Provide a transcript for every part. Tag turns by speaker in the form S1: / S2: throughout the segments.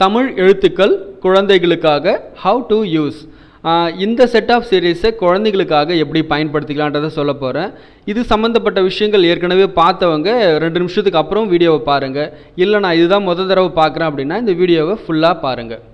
S1: தமிழ் எழுத்துக்கள் குழந்தைகளுக்காக how to use இந்த செட் ஆஃப் சீரீஸை குழந்தைகளுக்காக எப்படி பயன்படுத்திக்கலான்றதை சொல்ல போகிறேன் இது சம்மந்தப்பட்ட விஷயங்கள் ஏற்கனவே பார்த்தவங்க ரெண்டு நிமிஷத்துக்கு அப்புறம் வீடியோவை பாருங்கள் இல்லை நான் இதுதான் முத தடவை பார்க்குறேன் அப்படின்னா இந்த வீடியோவை ஃபுல்லாக பாருங்கள்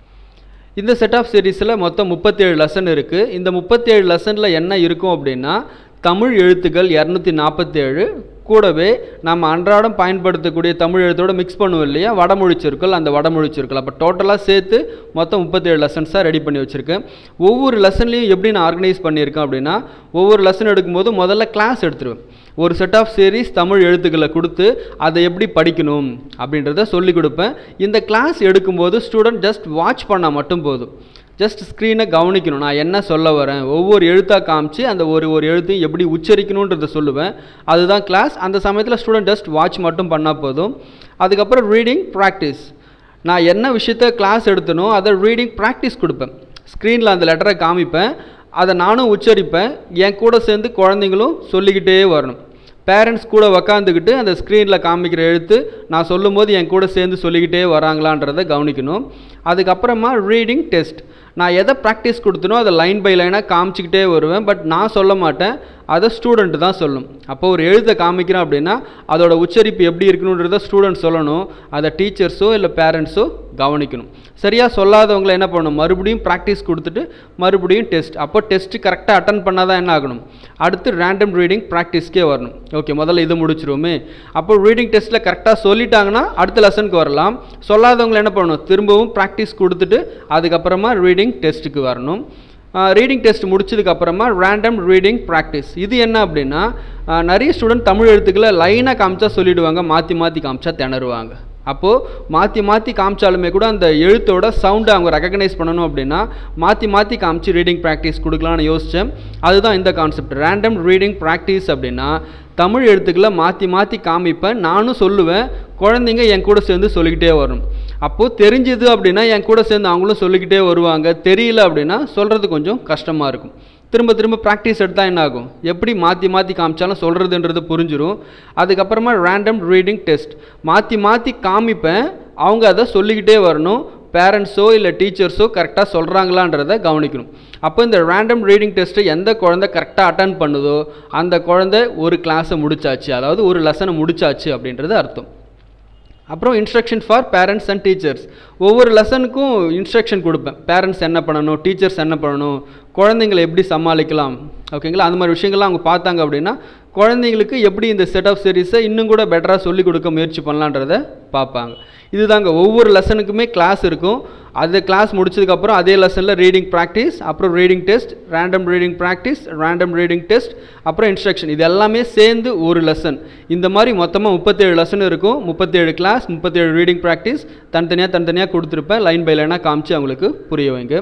S1: இந்த செட் ஆஃப் சீரீஸில் மொத்தம் முப்பத்தேழு லெசன் இருக்குது இந்த முப்பத்தேழு லெசனில் என்ன இருக்கும் அப்படின்னா தமிழ் எழுத்துக்கள் இரநூத்தி நாற்பத்தேழு கூடவே நம்ம அன்றாடம் பயன்படுத்தக்கூடிய தமிழ் எழுத்தோட மிக்ஸ் பண்ணுவோம் இல்லையா வடமொழி சொற்கள் அந்த வடமொழி சொற்கள் அப்போ டோட்டலாக சேர்த்து மொத்தம் முப்பத்தேழு லெசன்ஸாக ரெடி பண்ணி வச்சுருக்கேன் ஒவ்வொரு லெசன்லையும் எப்படி நான் ஆர்கனைஸ் பண்ணியிருக்கேன் அப்படின்னா ஒவ்வொரு லெசன் எடுக்கும்போது முதல்ல கிளாஸ் எடுத்துருவேன் ஒரு செட் ஆஃப் சீரீஸ் தமிழ் எழுத்துக்களை கொடுத்து அதை எப்படி படிக்கணும் அப்படின்றத சொல்லி கொடுப்பேன் இந்த கிளாஸ் எடுக்கும்போது ஸ்டூடெண்ட் ஜஸ்ட் வாட்ச் பண்ணால் மட்டும் போதும் ஜஸ்ட் ஸ்க்ரீனை கவனிக்கணும் நான் என்ன சொல்ல வரேன் ஒவ்வொரு எழுத்தாக காமிச்சு அந்த ஒரு ஒரு எழுத்தையும் எப்படி உச்சரிக்கணுன்றதை சொல்லுவேன் அதுதான் கிளாஸ் அந்த சமயத்தில் ஸ்டூடெண்ட் ஜஸ்ட் வாட்ச் மட்டும் பண்ணால் போதும் அதுக்கப்புறம் ரீடிங் ப்ராக்டிஸ் நான் என்ன விஷயத்த கிளாஸ் எடுத்தனோ அதை ரீடிங் ப்ராக்டிஸ் கொடுப்பேன் ஸ்க்ரீனில் அந்த லெட்டரை காமிப்பேன் அதை நானும் உச்சரிப்பேன் என் கூட சேர்ந்து குழந்தைங்களும் சொல்லிக்கிட்டே வரணும் பேரண்ட்ஸ் கூட உக்காந்துக்கிட்டு அந்த ஸ்க்ரீனில் காமிக்கிற எழுத்து நான் சொல்லும்போது என் கூட சேர்ந்து சொல்லிக்கிட்டே வராங்களான்றதை கவனிக்கணும் அதுக்கப்புறமா ரீடிங் டெஸ்ட் நான் எதை ப்ராக்டிஸ் கொடுத்தனோ அதை லைன் பை லைனாக காமிச்சிக்கிட்டே வருவேன் பட் நான் சொல்ல மாட்டேன் அதை ஸ்டூடெண்ட் தான் சொல்லும் அப்போ ஒரு எழுத்தை காமிக்கிறேன் அப்படின்னா அதோட உச்சரிப்பு எப்படி இருக்கணுன்றத ஸ்டூடெண்ட் சொல்லணும் அதை டீச்சர்ஸோ இல்லை பேரண்ட்ஸோ கவனிக்கணும் சரியாக சொல்லாதவங்களை என்ன பண்ணணும் மறுபடியும் ப்ராக்டிஸ் கொடுத்துட்டு மறுபடியும் டெஸ்ட் அப்போ டெஸ்ட் கரெக்டாக அட்டன் பண்ணால் தான் என்ன ஆகணும் அடுத்து ரேண்டம் ரீடிங் ப்ராக்டிஸ்க்கே வரணும் ஓகே முதல்ல இதை முடிச்சிருவோமே அப்போ ரீடிங் டெஸ்ட்டில் கரெக்டாக சொல்லிட்டாங்கன்னா அடுத்த லெசனுக்கு வரலாம் சொல்லாதவங்களை என்ன பண்ணணும் திரும்பவும் ப்ராக்டிஸ் கொடுத்துட்டு அதுக்கப்புறமா ரீடிங் டெஸ்ட்டுக்கு வரணும் ரீடிங் டெஸ்ட் முடிச்சதுக்கப்புறமா ரேண்டம் ரீடிங் ப்ராக்டிஸ் இது என்ன அப்படின்னா நிறைய ஸ்டூடெண்ட் தமிழ் எழுத்துக்களை லைனாக காமிச்சா சொல்லிவிடுவாங்க மாற்றி மாற்றி காமிச்சா திணறுவாங்க அப்போது மாற்றி மாற்றி காமிச்சாலுமே கூட அந்த எழுத்தோட சவுண்டை அவங்க ரெக்கக்னைஸ் பண்ணணும் அப்படின்னா மாற்றி மாற்றி காமிச்சு ரீடிங் ப்ராக்டிஸ் கொடுக்கலான்னு யோசித்தேன் அதுதான் இந்த கான்செப்ட் ரேண்டம் ரீடிங் ப்ராக்டிஸ் அப்படின்னா தமிழ் எழுத்துக்களை மாற்றி மாற்றி காமிப்பேன் நானும் சொல்லுவேன் குழந்தைங்க என் கூட சேர்ந்து சொல்லிக்கிட்டே வரணும் அப்போது தெரிஞ்சுது அப்படின்னா என் கூட சேர்ந்து அவங்களும் சொல்லிக்கிட்டே வருவாங்க தெரியல அப்படின்னா சொல்கிறது கொஞ்சம் கஷ்டமாக இருக்கும் திரும்ப திரும்ப ப்ராக்டிஸ் எடுத்தால் என்ன ஆகும் எப்படி மாற்றி மாற்றி காமிச்சாலும் சொல்கிறதுன்றது புரிஞ்சிடும் அதுக்கப்புறமா ரேண்டம் ரீடிங் டெஸ்ட் மாற்றி மாற்றி காமிப்பேன் அவங்க அதை சொல்லிக்கிட்டே வரணும் பேரண்ட்ஸோ இல்லை டீச்சர்ஸோ கரெக்டாக சொல்கிறாங்களான்றதை கவனிக்கணும் அப்போ இந்த ரேண்டம் ரீடிங் டெஸ்ட்டை எந்த குழந்தை கரெக்டாக அட்டன் பண்ணுதோ அந்த குழந்தை ஒரு கிளாஸை முடிச்சாச்சு அதாவது ஒரு லெசனை முடிச்சாச்சு அப்படின்றது அர்த்தம் அப்புறம் instruction for parents and teachers ஒவ்வொரு லெசனுக்கும் இன்ஸ்ட்ரக்ஷன் கொடுப்பேன் பேரண்ட்ஸ் என்ன பண்ணணும் டீச்சர்ஸ் என்ன பண்ணணும் குழந்தைங்களை எப்படி சமாளிக்கலாம் ஓகேங்களா அந்த மாதிரி விஷயங்கள்லாம் அவங்க பார்த்தாங்க அப்படின்னா குழந்தைங்களுக்கு எப்படி இந்த செட் ஆஃப் சீரீஸை இன்னும் கூட பெட்டராக சொல்லிக் கொடுக்க முயற்சி பண்ணலான்றதை பார்ப்பாங்க இதுதாங்க ஒவ்வொரு லெசனுக்குமே கிளாஸ் இருக்கும் அது கிளாஸ் முடிச்சதுக்கப்புறம் அதே லெசனில் ரீடிங் ப்ராக்டிஸ் அப்புறம் reading test random reading practice random reading test அப்புறம் இன்ஸ்ட்ரக்ஷன் இது எல்லாமே சேர்ந்து ஒரு லெசன் இந்த மாதிரி மொத்தமாக முப்பத்தேழு லெசன் இருக்கும் முப்பத்தேழு கிளாஸ் முப்பத்தேழு ரீடிங் ப்ராக்டிஸ் தனித்தனியாக தனித்தனியாக கொடுத்துருப்பேன் லைன் பை லைனாக காமிச்சு அவங்களுக்கு புரிய வைங்க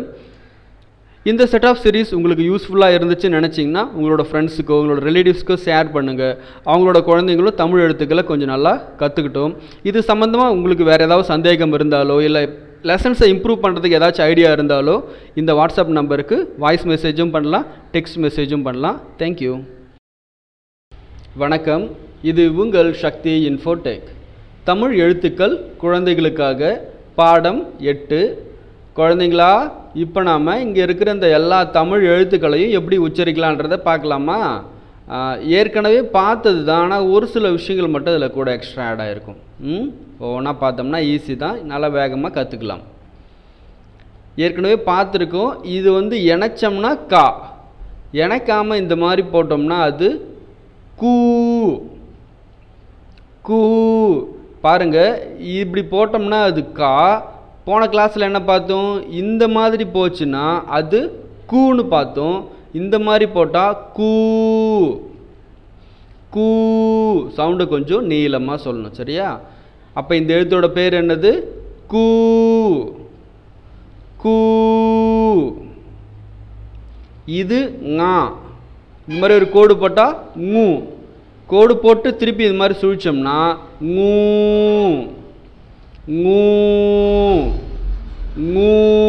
S1: இந்த செட் ஆஃப் சீரீஸ் உங்களுக்கு யூஸ்ஃபுல்லாக இருந்துச்சுன்னு நினச்சிங்கன்னா உங்களோட ஃப்ரெண்ட்ஸுக்கோ உங்களோட ரிலேட்டிவ்ஸ்க்கோ ஷேர் பண்ணுங்கள் அவங்களோட குழந்தைங்களும் தமிழ் எழுத்துக்களை கொஞ்சம் நல்லா கற்றுக்கிட்டோம் இது சம்மந்தமாக உங்களுக்கு வேறு ஏதாவது சந்தேகம் இருந்தாலோ இல்லை லெசன்ஸை இம்ப்ரூவ் பண்ணுறதுக்கு ஏதாச்சும் ஐடியா இருந்தாலோ இந்த வாட்ஸ்அப் நம்பருக்கு வாய்ஸ் மெசேஜும் பண்ணலாம் டெக்ஸ்ட் மெசேஜும் பண்ணலாம் தேங்க்யூ வணக்கம் இது உங்கள் சக்தி இன்ஃபோடெக் தமிழ் எழுத்துக்கள் குழந்தைகளுக்காக பாடம் எட்டு குழந்தைங்களா இப்போ நாம் இங்கே இருக்கிற இந்த எல்லா தமிழ் எழுத்துக்களையும் எப்படி உச்சரிக்கலான்றதை பார்க்கலாமா ஏற்கனவே பார்த்தது தான் ஆனால் ஒரு சில விஷயங்கள் மட்டும் இதில் கூட எக்ஸ்ட்ரா ஆட் ஆகிருக்கும் ம் ஒவ்வொன்றா பார்த்தோம்னா ஈஸி தான் நல்லா வேகமாக கற்றுக்கலாம் ஏற்கனவே பார்த்துருக்கோம் இது வந்து இணைச்சோம்னா கா இணைக்காமல் இந்த மாதிரி போட்டோம்னா அது கூ கூ பாருங்க இப்படி போட்டோம்னா அது கா போன கிளாஸில் என்ன பார்த்தோம் இந்த மாதிரி போச்சுன்னா அது கூன்னு பார்த்தோம் இந்த மாதிரி போட்டால் கூ கூ சவுண்டு கொஞ்சம் நீளமாக சொல்லணும் சரியா அப்போ இந்த எழுத்தோட பேர் என்னது கூ கூ இது ஙா இந்த மாதிரி ஒரு கோடு போட்டால் ngூ கோடு போட்டு திருப்பி இது மாதிரி சுழிச்சோம்னா ngூ ngூ ngூ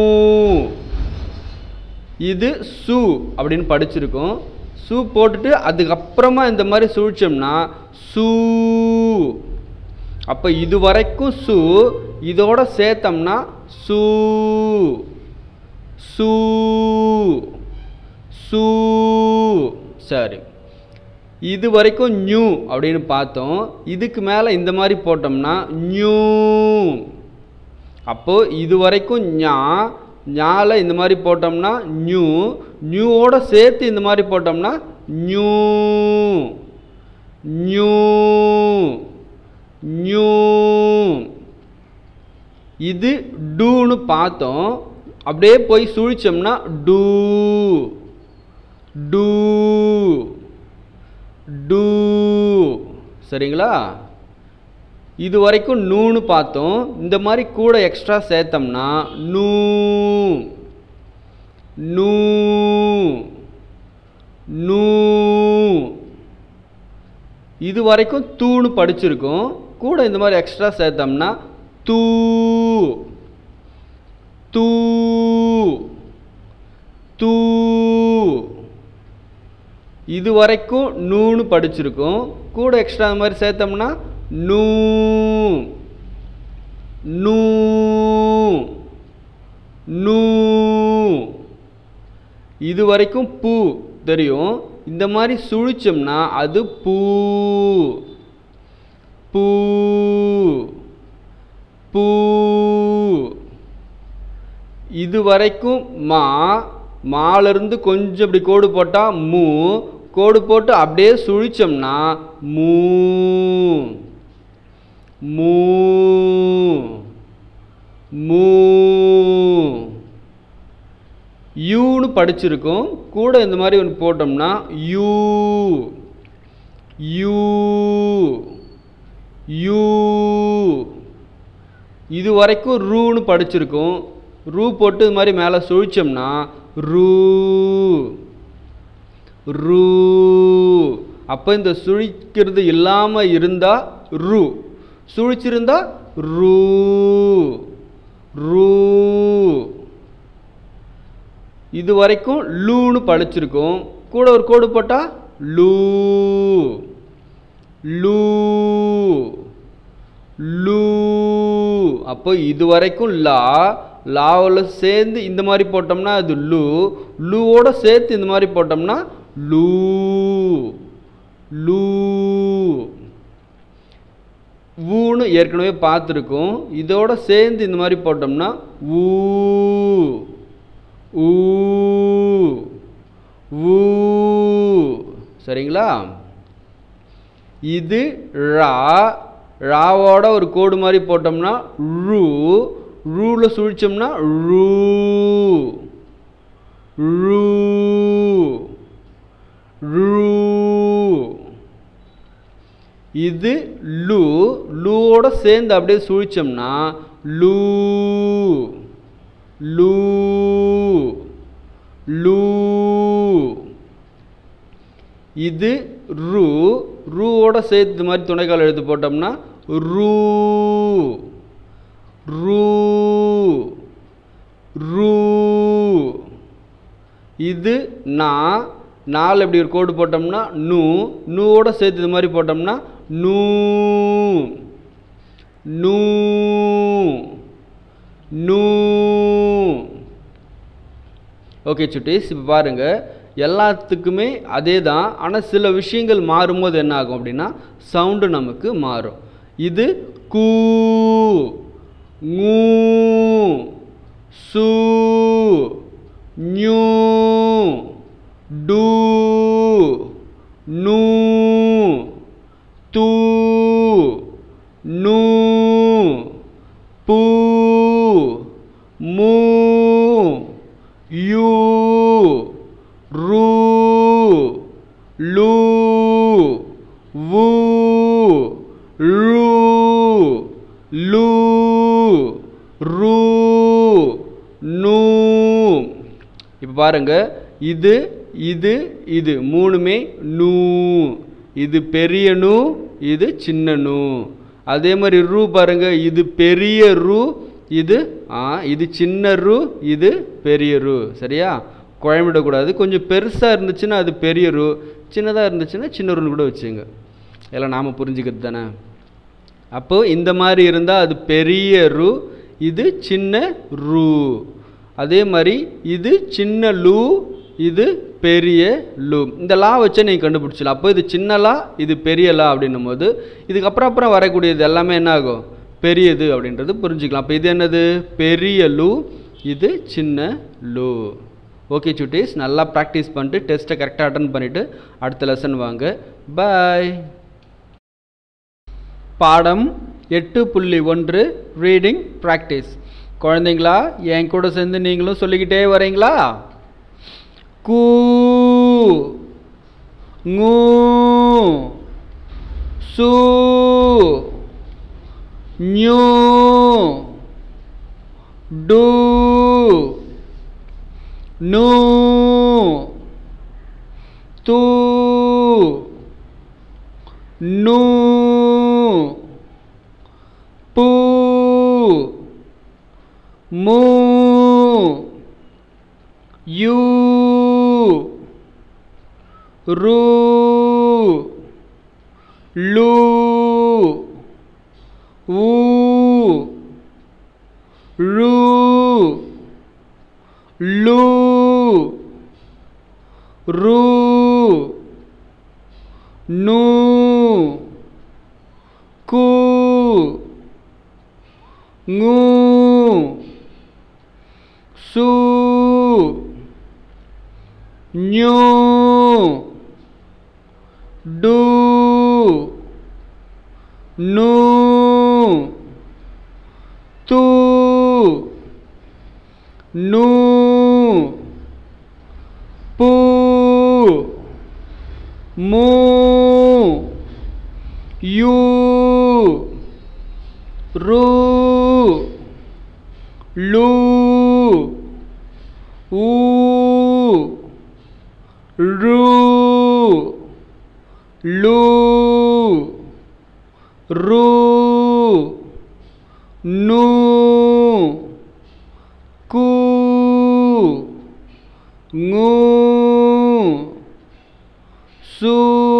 S1: இது சு அப்படின்னு படிச்சிருக்கோம் சு போட்டுட்டு அதுக்கப்புறமா இந்த மாதிரி சுழிச்சோம்னா சூ அப்போ இது வரைக்கும் சு இதோட சேர்த்தோம்னா சூ சூ சூ சரி இது வரைக்கும் நியூ அப்படின்னு பார்த்தோம் இதுக்கு மேலே இந்த மாதிரி போட்டோம்னா நியூ அப்போது இது வரைக்கும் ஞா ஞால இந்த மாதிரி போட்டோம்னா நியூ நியூவோட சேர்த்து இந்த மாதிரி போட்டோம்னா நியூ நியூ நியூ இது டூன்னு பார்த்தோம் அப்படியே போய் சுழிச்சோம்னா டூ டூ டூ சரிங்களா இது வரைக்கும் நூன்னு பார்த்தோம் இந்த மாதிரி கூட எக்ஸ்ட்ரா சேர்த்தோம்னா நூ நூ நூ இது வரைக்கும் தூன்னு படிச்சிருக்கோம் கூட இந்த மாதிரி எக்ஸ்ட்ரா சேர்த்தோம்னா தூ தூ தூ இது வரைக்கும் நூன்னு படிச்சிருக்கோம் கூட எக்ஸ்ட்ரா அந்த மாதிரி சேர்த்தோம்னா நூ நூ நூ இது வரைக்கும் பூ தெரியும் இந்த மாதிரி சுழிச்சோம்னா அது பூ பூ பூ இது வரைக்கும் மா மாலிருந்து கொஞ்சம் இப்படி கோடு போட்டால் மூ கோடு போட்டு அப்படியே சுழிச்சோம்னா மூ மூ மூ யூன்னு படிச்சிருக்கோம் கூட இந்த மாதிரி ஒன்று போட்டோம்னா யூ யூ யூ இது வரைக்கும் ரூன்னு படிச்சிருக்கோம் ரூ போட்டு இது மாதிரி மேலே சுழிச்சோம்னா ரூ ரூ அப்போ இந்த சுழிக்கிறது இல்லாமல் இருந்தால் ரூ சுழிச்சிருந்தா ரூ ரூ இது வரைக்கும் லூன்னு படிச்சிருக்கோம் கூட ஒரு கோடு போட்டால் லூ லூ லூ அப்போ இது வரைக்கும் லா லாவில் சேர்ந்து இந்த மாதிரி போட்டோம்னா அது லூ லூவோட சேர்த்து இந்த மாதிரி போட்டோம்னா லூ லூ ஊன்னு ஏற்கனவே பார்த்துருக்கோம் இதோட சேர்ந்து இந்த மாதிரி போட்டோம்னா ஊ ஊ ஊ சரிங்களா இது ரா ராவோட ஒரு கோடு மாதிரி போட்டோம்னா ரூ ரூவில் சுழிச்சோம்னா ரூ ரூ ரூ இது லூ லூவோட சேர்ந்து அப்படியே சுழிச்சோம்னா லூ லூ லூ இது ரூ ரூவோட சேர்த்து இது மாதிரி துணைக்கால் எழுத்து போட்டோம்னா ரூ ரூ ரூ இது நான் நாலு இப்படி ஒரு கோடு போட்டோம்னா நூ நூவோட சேர்த்து இது மாதிரி போட்டோம்னா நூ நூ நூ ஓகே சுட்டீஸ் இப்போ பாருங்கள் எல்லாத்துக்குமே அதே தான் ஆனால் சில விஷயங்கள் மாறும்போது என்ன ஆகும் அப்படின்னா சவுண்டு நமக்கு மாறும் இது கூ ngூ சூ நியூ டூ நூ தூ நூ பூ மூ யூ ரூ லூ வு ழு லூ ரூ நூ இப்போ பாருங்க இது இது இது மூணுமே நூ இது பெரிய நூ இது சின்ன நூ அதே மாதிரி ரூ பாருங்க இது பெரிய ரூ இது ஆ இது சின்ன ரூ இது பெரிய ரூ சரியா குழம்பிடக்கூடாது கொஞ்சம் பெருசாக இருந்துச்சுன்னா அது பெரிய ரூ சின்னதாக இருந்துச்சுன்னா சின்ன ரூன்னு கூட வச்சுங்க எல்லாம் நாம் புரிஞ்சுக்கிறது தானே அப்போ இந்த மாதிரி இருந்தால் அது பெரிய ரு இது சின்ன ரு அதே மாதிரி இது சின்ன லு இது பெரிய லு இந்த லா வச்சு நீங்கள் கண்டுபிடிச்சலாம் அப்போ இது சின்ன லா இது பெரிய லா அப்படின்னும் போது இதுக்கப்புறம் அப்புறம் வரக்கூடியது எல்லாமே என்ன ஆகும் பெரியது அப்படின்றது புரிஞ்சுக்கலாம் அப்போ இது என்னது பெரிய லு இது சின்ன லு ஓகே சுட்டீஸ் நல்லா ப்ராக்டிஸ் பண்ணிட்டு டெஸ்ட்டை கரெக்டாக அட்டன் பண்ணிவிட்டு அடுத்த லெசன் வாங்க பாய் பாடம் எட்டு புள்ளி ஒன்று ரீடிங் ப்ராக்டிஸ் குழந்தைங்களா என் கூட சேர்ந்து நீங்களும் சொல்லிக்கிட்டே வரீங்களா கூ ngூ சு ஞூ டு நூ து நூ பூ மூ யூ ரு லு ஊ ரு லு ரு நூ கு ngூ சு ஞூ டு நூ து நூ பூ மூ யூ ரு லு ஊ ரு லு ரு நூ கு ngூ சு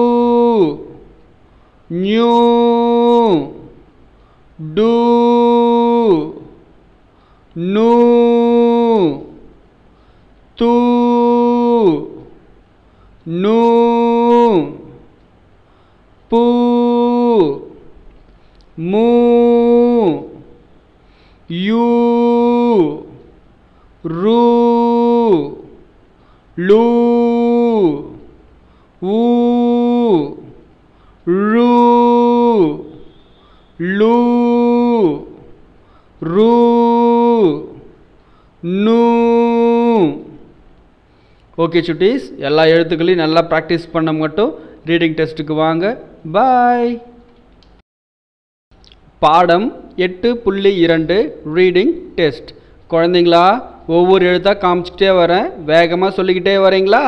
S1: ஞூ டு நூ து நூ பூ மூ யூ ரு லு ஊ ரு லு ரு நூ ஓகே சுட்டீஸ் எல்லா எழுத்துக்களையும் நல்லா ப்ராக்டிஸ் பண்ண மட்டும் ரீடிங் டெஸ்ட்டுக்கு வாங்க பாய் பாடம் எட்டு புள்ளி இரண்டு ரீடிங் டெஸ்ட் குழந்தைங்களா ஒவ்வொரு எழுத்தாக காமிச்சிக்கிட்டே வரேன் வேகமாக சொல்லிக்கிட்டே வரீங்களா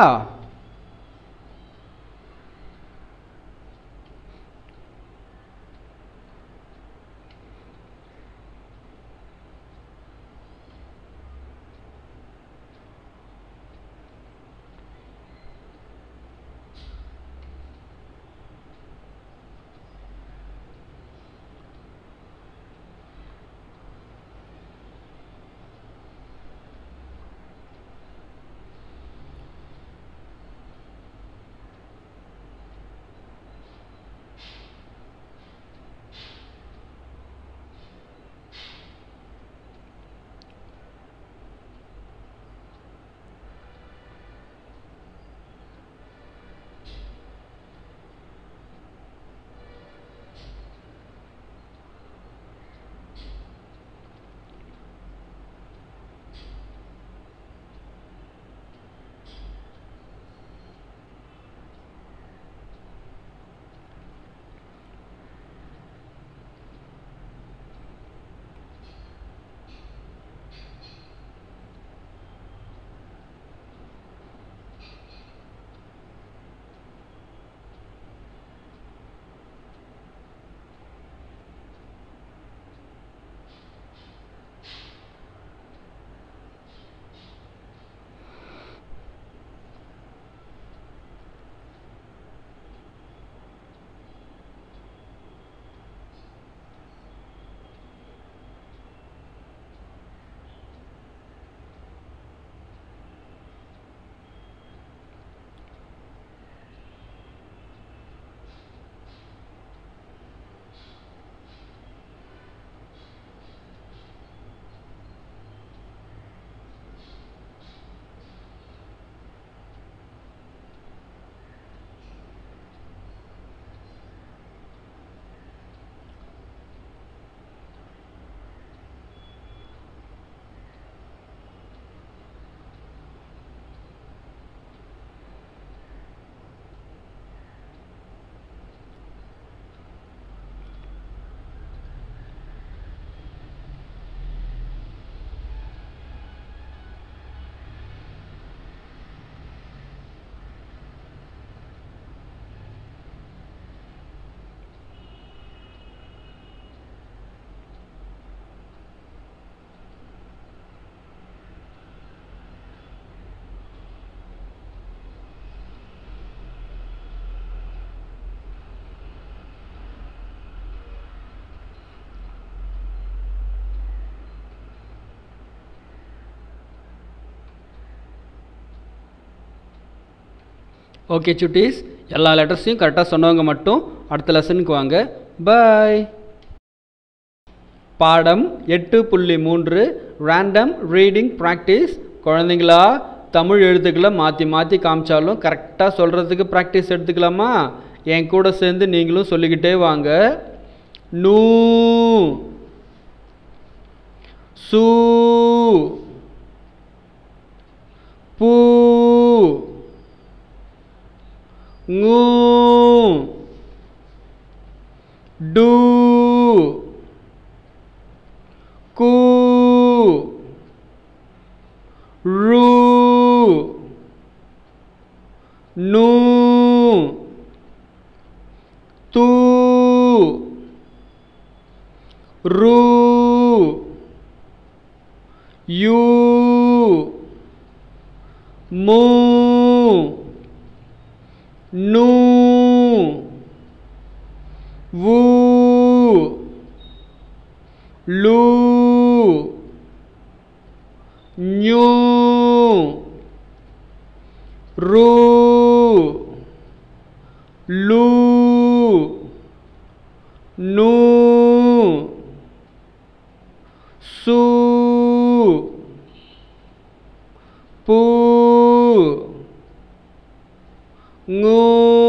S1: ஓகே சுட்டீஸ் எல்லா லெட்டர்ஸையும் கரெக்டாக சொன்னவங்க மட்டும் அடுத்த லெசனுக்கு வாங்க பாய் பாடம் எட்டு புள்ளி மூன்று ரேண்டம் ரீடிங் ப்ராக்டிஸ் குழந்தைங்களா தமிழ் எழுத்துக்களை மாற்றி மாற்றி காமிச்சாலும் கரெக்டாக சொல்கிறதுக்கு ப்ராக்டிஸ் எடுத்துக்கலாமா என் கூட சேர்ந்து நீங்களும் சொல்லிக்கிட்டே வாங்க நூ சூ பூ ngу டு கு ரு நு து ரு யு மு நூ வு லு ஞு ரு லு நு சு பூ ngу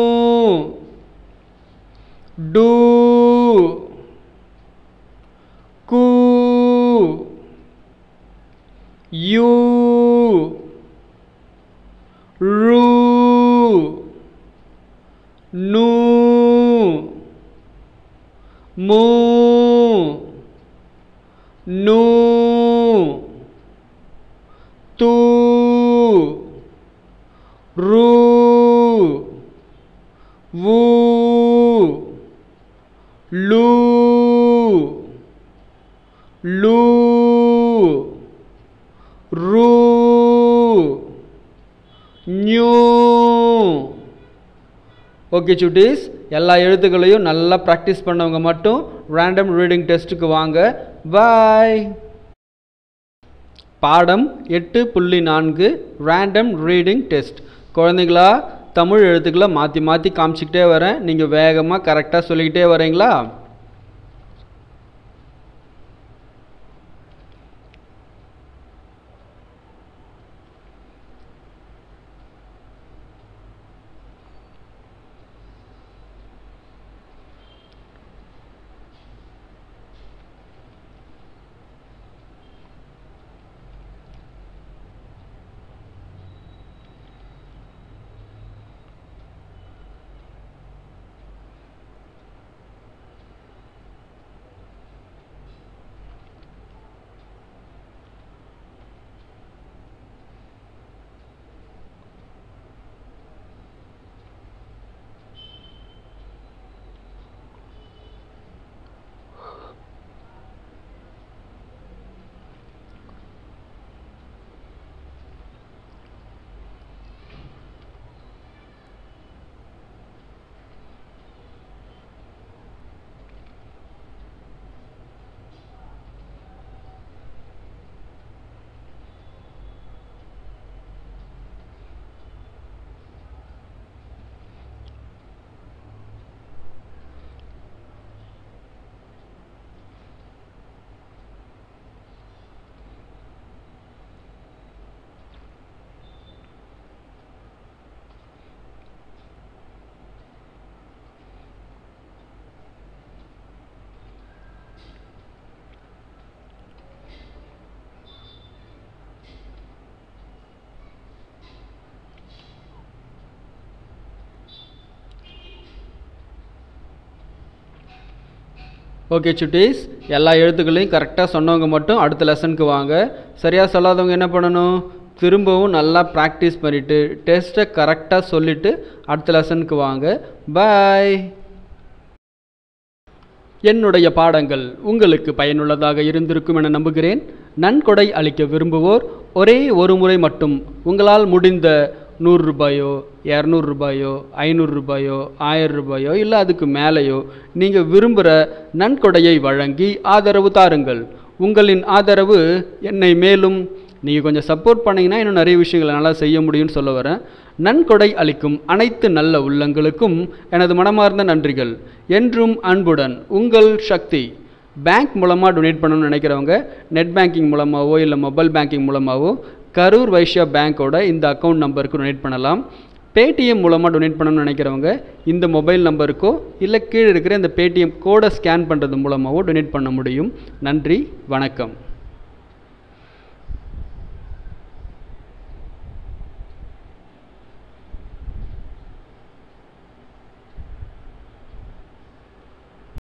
S1: டு கு யு ரு நு மு நு து ரு வு லு லு ரு ஞு ஓகே சுட்டீஸ் எல்லா எழுத்துக்களையும் நல்லா ப்ராக்டிஸ் பண்ணவங்க மட்டும் ரேண்டம் ரீடிங் டெஸ்ட்டுக்கு வாங்க பாய் பாடம் எட்டு புள்ளி நான்கு ரேண்டம் ரீடிங் டெஸ்ட் குழந்தைங்களா தமிழ் எழுத்துக்களை மாற்றி மாற்றி காமிச்சிக்கிட்டே வரேன் நீங்கள் வேகமாக கரெக்டாக சொல்லிக்கிட்டே வரீங்களா ஓகே சுட்டீஸ் எல்லா எழுத்துக்களையும் கரெக்டாக சொன்னவங்க மட்டும் அடுத்த லெசனுக்கு வாங்க சரியாக சொல்லாதவங்க என்ன பண்ணணும் திரும்பவும் நல்லா ப்ராக்டிஸ் பண்ணிவிட்டு டெஸ்ட்டை கரெக்டாக சொல்லிவிட்டு அடுத்த லெசனுக்கு வாங்க பாய் என்னுடைய பாடங்கள் உங்களுக்கு பயனுள்ளதாக இருந்திருக்கும் என நம்புகிறேன் நன்கொடை அளிக்க விரும்புவோர் ஒரே ஒரு முறை மட்டும் உங்களால் முடிந்த நூறு ரூபாயோ இரநூறு ரூபாயோ ஐநூறு ரூபாயோ ஆயிரம் ரூபாயோ இல்லை அதுக்கு மேலேயோ நீங்கள் விரும்புகிற நன்கொடையை வழங்கி ஆதரவு தாருங்கள் உங்களின் ஆதரவு என்னை மேலும் நீங்கள் கொஞ்சம் சப்போர்ட் பண்ணிங்கன்னா இன்னும் நிறைய விஷயங்களை நல்லா செய்ய முடியும்னு சொல்ல வரேன் நன்கொடை அளிக்கும் அனைத்து நல்ல உள்ளங்களுக்கும் எனது மனமார்ந்த நன்றிகள் என்றும் அன்புடன் உங்கள் சக்தி பேங்க் மூலமாக டொனேட் பண்ணணும்னு நினைக்கிறவங்க நெட் பேங்கிங் மூலமாகவோ இல்லை மொபைல் பேங்கிங் மூலமாகவோ கரூர் வைஷ்யா பேங்க்கோட இந்த அக்கௌண்ட் நம்பருக்கு டொனேட் பண்ணலாம் பேடிஎம் மூலமாக டொனேட் பண்ணணும்னு நினைக்கிறவங்க இந்த மொபைல் நம்பருக்கோ இல்லை கீழே இருக்கிற இந்த பேடிஎம் கோடை ஸ்கேன் பண்ணுறது மூலமாகவோ டொனேட் பண்ண முடியும் நன்றி வணக்கம்